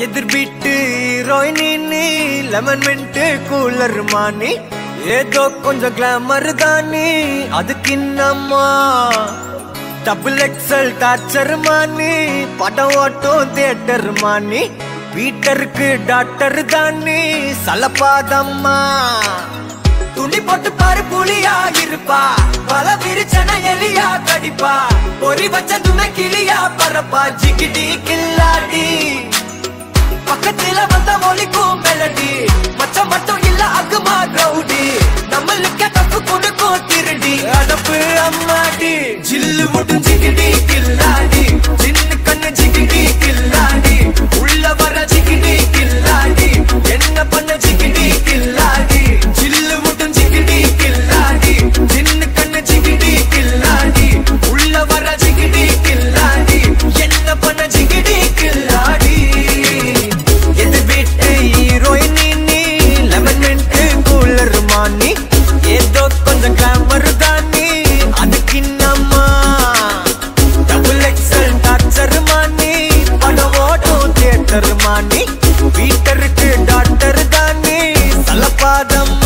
எதிர் வீட்டு ஹீரோயினி நீ லெமன் மின்ட்டு கூலர் மானி ஏதோ கொஞ்சம் கிளாமர் தானி அதுக்கு இன்னம்மா டபுள் எக்ஸல் டார்ச்சர் மானி படம் ஓட்டும் தியேட்டர் மானி வீட்டருக்கு டாக்டர் தானி சலப்பாதம்மா துணி போட்டு பாரு புலியா இருப்பா பல விரிச்சன எலியா கடிப்பா பொறி வச்ச துணை கிளியா பரப்பா ஜிகிடி கில்லாடி பக்கத்துல வந்த ஒலிக்கும் மெலடி மச்சம் மட்டும் இல்ல அகுமா ரவுடி நம்மளுக்கு தப்பு கொடுக்கும் திருடி அடப்பு அம்மாடி ஜில்லு முட்டும் ஜிகிடி கில்லாடி சின்ன கண்ணு ஜிகிடி கில்லாடி உள்ள வர ஜிகிடி கில்லாடி என்ன பண்ண ஜிகிடி கில்லாடி ஜில்லு முட்டும் ஜிகிடி கில்லாடி சின்ன கண்ணு ஜிகிடி கில்லாடி உள்ள வர ஜிகிடி கில்லாடி என்ன பண்ண ஜிகிடி கில்லாடி எது வீட்டு ஹீரோயின் நீ லெமன் மின்ட்டு கூலர் மானி ஏதோ கொஞ்சம் கிளாமர் தானி அதுக்கு இன்னம்மா டபுள் எக்ஸல் டார்ச்சர் மானி படம் ஓட்டும் தியேட்டர் மானி வீட்டருக்கு டாக்டர் தானி சலப்பாதம்